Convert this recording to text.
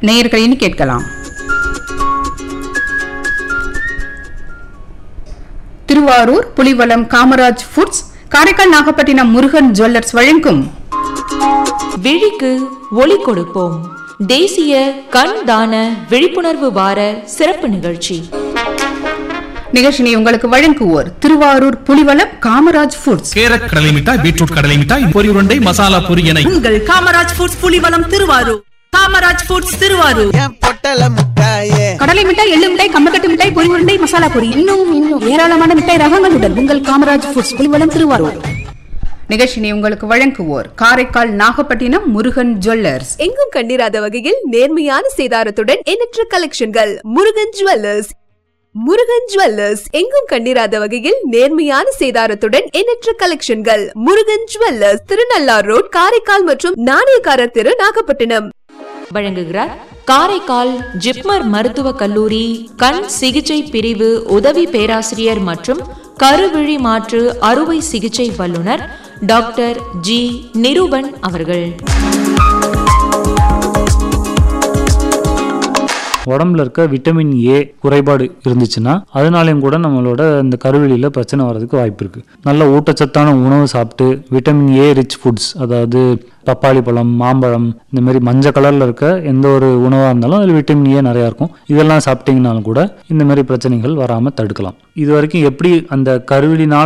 நேயர்களின் கேட்கலாம் Thiruvarur Pulivalam Kamaraj foods Karaikal Nagapattinam Murugan jewellers வழங்கும் விழிக்கு ஒளி கொடுப்போம் தேசிய கண் தான விழிப்புணர்வு வார சிறப்பு நிகழ்ச்சி நிகழ்ச்சியை உங்களுக்கு வழங்குவோர் திருவாரூர் புலிவலம் காமராஜ் ஃபுட்ஸ் கேரட் கடலை மிட்டாய் பீட்ரூட் கடலை மிட்டாய் பொரி உருண்டை மசாலா பொரி என உங்கள் காமராஜ் ஃபுட்ஸ் புலிவலம் திருவாரூர் காமராஜ் ஃபுட்ஸ் திருவாரூர் என் பொட்டல முட்டாயே கடலை மிட்டாய் எள்ளு மிட்டாய் கம்மக்கட்டு மிட்டாய் பொரி உருண்டை மசாலா பொரி இன்னும் இன்னும் ஏராளமான மிட்டாய் ரகங்களுடன் உங்கள் காமராஜ் ஃபுட்ஸ் புலிவலம் திருவாரூர் நிகழ்ச்சியை உங்களுக்கு வழங்குவோர் காரைக்கால் நாகப்பட்டினம் முருகன் ஜுவல்லர்ஸ் எங்கும் கண்டிராத வகையில் நேர்மையான சேதாரத்துடன் எண்ணற்ற கலெக்ஷன்கள் முருகன் ஜுவல்லர்ஸ் முருகன் ஜுவல்லர்ஸ் எங்கும் கண்டிராத வகையில் நேர்மையான சேதாரத்துடன் எண்ணற்ற கலெக்ஷன்கள் முருகன் ஜுவல்லர்ஸ் திருநள்ளார் ரோட் காரைக்கால் மற்றும் நாணயக்காரர் தெரு நாகப்பட்டினம் வழங்குகிறார் காரைக்கால் ஜிப்மர் மருத்துவக் கல்லூரி கண் சிகிச்சை பிரிவு உதவி பேராசிரியர் மற்றும் கருவிழி மாற்று அறுவை சிகிச்சை வல்லுனர் டாக்டர் ஜி நிருபன் அவர்கள் உடம்புல இருக்க விட்டமின் ஏ குறைபாடு இருந்துச்சுன்னா அதனாலையும் கூட நம்மளோட இந்த கருவெளியில் பிரச்சனை வர்றதுக்கு வாய்ப்பு இருக்கு நல்ல ஊட்டச்சத்தான உணவு சாப்பிட்டு விட்டமின் ஏ ரிச் ஃபுட்ஸ் அதாவது பப்பாளி பழம் மாம்பழம் இந்த மாதிரி மஞ்சள் கலர்ல இருக்க எந்த ஒரு உணவாக இருந்தாலும் அதில் விட்டமின் ஏ நிறையா இருக்கும் இதெல்லாம் சாப்பிட்டீங்கனாலும் கூட இந்த மாதிரி பிரச்சனைகள் வராமல் தடுக்கலாம் இது வரைக்கும் எப்படி அந்த கருவிலினால்